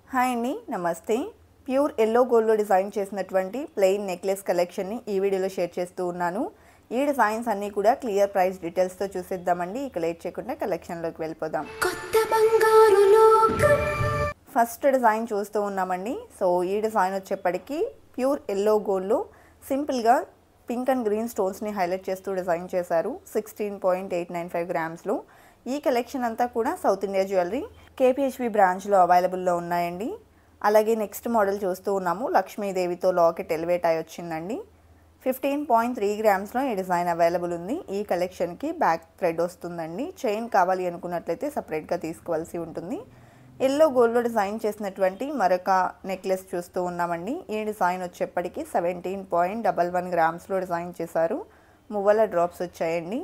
hi అండి నమస్తే pure yellow గోల్డ్లో డిజైన్ చేసినటువంటి ప్లెయిన్ నెక్లెస్ కలెక్షన్ని ఈ వీడియోలో షేర్ చేస్తూ ఉన్నాను ఈ డిజైన్స్ అన్నీ కూడా క్లియర్ ప్రైస్ డీటెయిల్స్తో చూసేద్దామండి ఇక లేట్ చేయకుండా కలెక్షన్లోకి వెళ్ళిపోదాం కొత్త బంగారు లోకం ఫస్ట్ డిజైన్ చూస్తూ ఉన్నామండి సో ఈ డిజైన్ వచ్చేప్పటికి ప్యూర్ ఎల్లో గోల్డ్లో సింపుల్గా పింక్ అండ్ గ్రీన్ స్టోన్స్ని హైలైట్ చేస్తూ డిజైన్ చేశారు sixteen point eight nine five గ్రామ్స్లో ఈ కలెక్షన్ అంతా కూడా సౌత్ ఇండియా జ్యువెలరీ కేపీహెచ్బి బ్రాంచ్లో అవైలబుల్లో ఉన్నాయండి అలాగే నెక్స్ట్ మోడల్ చూస్తూ ఉన్నాము లక్ష్మీదేవితో లాకెట్ ఎలివేట్ అయి వచ్చిందండి ఫిఫ్టీన్ పాయింట్ త్రీ గ్రామ్స్లో ఈ డిజైన్ అవైలబుల్ ఉంది ఈ కలెక్షన్కి బ్యాక్ థ్రెడ్ వస్తుందండి చైన్ కావాలి అనుకున్నట్లయితే సపరేట్గా తీసుకోవాల్సి ఉంటుంది ఎల్లో గోల్డ్లో డిజైన్ చేసినటువంటి మరొక నెక్లెస్ చూస్తూ ఉన్నామండి ఈ డిజైన్ వచ్చేప్పటికి సెవెంటీన్ పాయింట్ డబల్ వన్ గ్రామ్స్లో డిజైన్ చేశారు మువ్వల డ్రాప్స్ వచ్చాయండి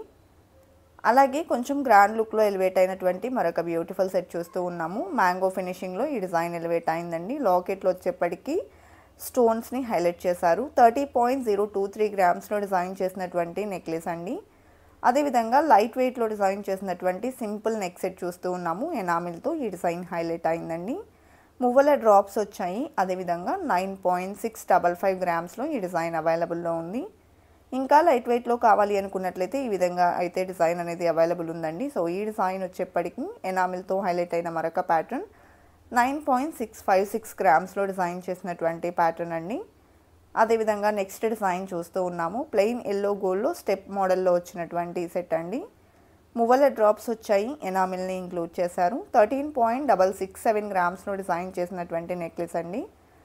అలాగే కొంచెం గ్రాండ్ లుక్లో ఎలివేట్ అయినటువంటి మరొక బ్యూటిఫుల్ సెట్ చూస్తూ ఉన్నాము మ్యాంగో ఫినిషింగ్లో ఈ డిజైన్ ఎలివేట్ అయిందండి లాకెట్లో వచ్చేప్పటికి స్టోన్స్ని హైలైట్ చేశారు thirty point zero two three గ్రామ్స్లో డిజైన్ చేసినటువంటి నెక్లెస్ అండి అదేవిధంగా లైట్ వెయిట్లో డిజైన్ చేసినటువంటి సింపుల్ నెక్ సెట్ చూస్తూ ఉన్నాము ఎనామిల్తో ఈ డిజైన్ హైలైట్ అయిందండి మువ్వల డ్రాప్స్ వచ్చాయి అదేవిధంగా nine point six double five గ్రామ్స్లో ఈ డిజైన్ అవైలబుల్లో ఉంది ఇంకా లైట్ వెయిట్లో కావాలి అనుకున్నట్లయితే ఈ విధంగా అయితే డిజైన్ అనేది అవైలబుల్ ఉందండి సో ఈ డిజైన్ వచ్చేప్పటికి ఎనామిల్తో హైలైట్ అయిన మరొక pattern nine point six five six గ్రామ్స్లో డిజైన్ చేసినటువంటి ప్యాటర్న్ అండి అదేవిధంగా నెక్స్ట్ డిజైన్ చూస్తూ ఉన్నాము ప్లెయిన్ ఎల్లో గోల్డ్లో స్టెప్ మోడల్లో వచ్చినటువంటి సెట్ అండి మువ్వల డ్రాప్స్ వచ్చాయి ఎనామిల్ని ఇంక్లూడ్ చేశారు thirteen point double six seven గ్రామ్స్లో డిజైన్ చేసినటువంటి నెక్లెస్ అండి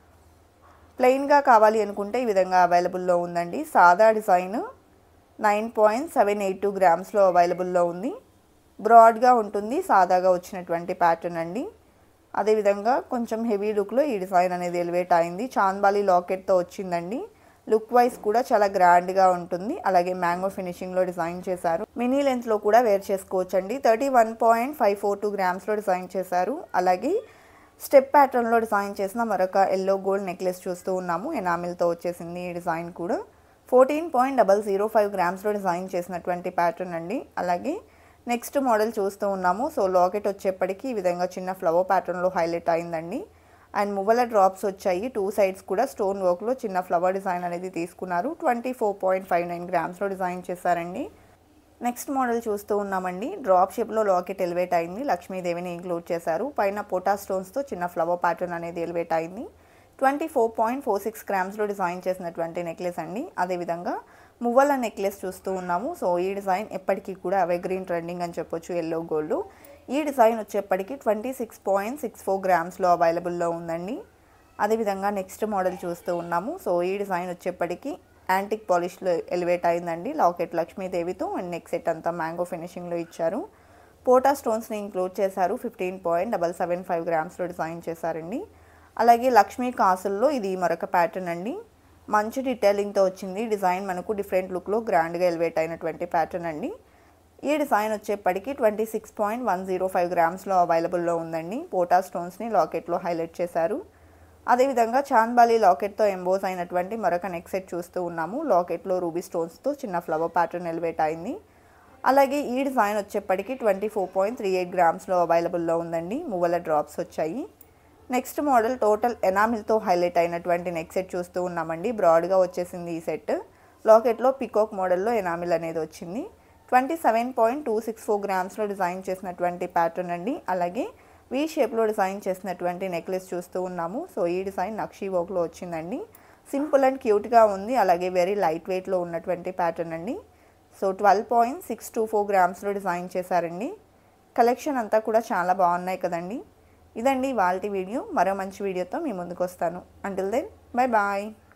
ప్లెయిన్గా కావాలి అనుకుంటే ఈ విధంగా అవైలబుల్లో ఉందండి సాదా design nine point seven eight two గ్రామ్స్లో అవైలబుల్లో ఉంది బ్రాడ్గా ఉంటుంది సాదాగా వచ్చినటువంటి ప్యాటర్న్ అండి అదేవిధంగా కొంచెం హెవీ లుక్లో ఈ డిజైన్ అనేది ఎలివేట్ అయింది చాంద్బాలి లాకెట్తో వచ్చిందండి లుక్ వైజ్ కూడా చాలా గ్రాండ్గా ఉంటుంది అలాగే మ్యాంగో ఫినిషింగ్లో డిజైన్ చేశారు మినీ లెంత్లో కూడా వేర్ చేసుకోవచ్చు అండి thirty one point five four two గ్రామ్స్లో డిజైన్ చేశారు అలాగే స్టెప్ ప్యాటర్న్లో డిజైన్ చేసిన మరొక ఎల్లో గోల్డ్ నెక్లెస్ చూస్తూ ఉన్నాము ఎనామిల్తో వచ్చేసింది ఈ డిజైన్ కూడా fourteen point double zero five గ్రామ్స్లో డిజైన్ చేసినటువంటి ప్యాటర్న్ అండి అలాగే నెక్స్ట్ మోడల్ చూస్తూ ఉన్నాము సో లాకెట్ వచ్చేప్పటికి ఈ విధంగా చిన్న ఫ్లవర్ ప్యాటర్న్లో హైలైట్ అయిందండి అండ్ మువ్వల డ్రాప్స్ వచ్చాయి టూ సైడ్స్ కూడా స్టోన్ వర్క్లో చిన్న ఫ్లవర్ డిజైన్ అనేది తీసుకున్నారు twenty four point five nine గ్రామ్స్లో డిజైన్ చేశారండి నెక్స్ట్ మోడల్ చూస్తూ ఉన్నామండి డ్రాప్ షేప్లో లాకెట్ ఎలివేట్ అయింది లక్ష్మీదేవిని ఇంక్లూడ్ చేశారు పైన పోటా స్టోన్స్తో చిన్న ఫ్లవర్ ప్యాటర్న్ అనేది ఎలివేట్ అయింది twenty four point four six గ్రామ్స్లో డిజైన్ చేసినటువంటి నెక్లెస్ అండి అదేవిధంగా మువ్వల నెక్లెస్ చూస్తూ ఉన్నాము సో ఈ డిజైన్ ఎప్పటికీ కూడా అవే గ్రీన్ ట్రెండింగ్ అని చెప్పొచ్చు ఎల్లో గోల్డ్ ఈ డిజైన్ వచ్చేప్పటికి twenty six point six four గ్రామ్స్లో అవైలబుల్లో ఉందండి అదేవిధంగా నెక్స్ట్ మోడల్ చూస్తూ ఉన్నాము సో ఈ డిజైన్ వచ్చేప్పటికి యాంటిక్ పాలిష్లో ఎలివేట్ అయిందండి లాకెట్ లక్ష్మీదేవితో అండ్ నెక్ సెట్ అంతా మ్యాంగో ఫినిషింగ్లో ఇచ్చారు పోటా స్టోన్స్ని ఇంక్లూడ్ చేశారు fifteen point double seven five గ్రామ్స్లో డిజైన్ చేశారండి అలాగే లక్ష్మీ కాసుల్లో ఇది మరొక ప్యాటర్న్ అండి మంచి డీటెయిలింగ్తో వచ్చింది డిజైన్ మనకు డిఫరెంట్ లుక్లో గ్రాండ్గా ఎలివేట్ అయినటువంటి ప్యాటర్న్ అండి ఈ డిజైన్ వచ్చేప్పటికి twenty six point one zero five గ్రామ్స్లో అవైలబుల్లో ఉందండి పోటా స్టోన్స్ని లాకెట్లో హైలైట్ చేశారు అదేవిధంగా చాంద్బాలి లాకెట్తో ఎంబోస్ అయినటువంటి మరొక నెక్ సెట్ చూస్తూ ఉన్నాము లాకెట్లో రూబీ స్టోన్స్తో చిన్న ఫ్లవర్ ప్యాటర్న్ ఎలివేట్ అయింది అలాగే ఈ డిజైన్ వచ్చేప్పటికి twenty four point three eight గ్రామ్స్లో అవైలబుల్లో ఉందండి మువ్వల డ్రాప్స్ వచ్చాయి నెక్స్ట్ మోడల్ టోటల్ ఎనామిల్తో హైలైట్ అయినటువంటి నెక్ సెట్ చూస్తూ ఉన్నామండి బ్రాడ్గా వచ్చేసింది ఈ సెట్ లాకెట్లో పికాక్ మోడల్లో ఎనామిల్ అనేది వచ్చింది twenty seven point two six four గ్రామ్స్లో డిజైన్ చేసినటువంటి ప్యాటర్న్ అండి అలాగే వీ షేప్లో డిజైన్ చేసినటువంటి నెక్లెస్ చూస్తూ ఉన్నాము సో ఈ డిజైన్ నక్షీ వర్క్లో వచ్చిందండి సింపుల్ అండ్ క్యూట్గా ఉంది అలాగే వెరీ లైట్ వెయిట్లో ఉన్నటువంటి ప్యాటర్న్ అండి so twelve point six two four గ్రామ్స్లో డిజైన్ చేశారండి కలెక్షన్ అంతా కూడా చాలా బాగున్నాయి కదండి ఇదండి వాళ్ళ వీడియో మరో మంచి వీడియోతో మీ ముందుకు వస్తాను అంటిల్ దెన్ బై బాయ్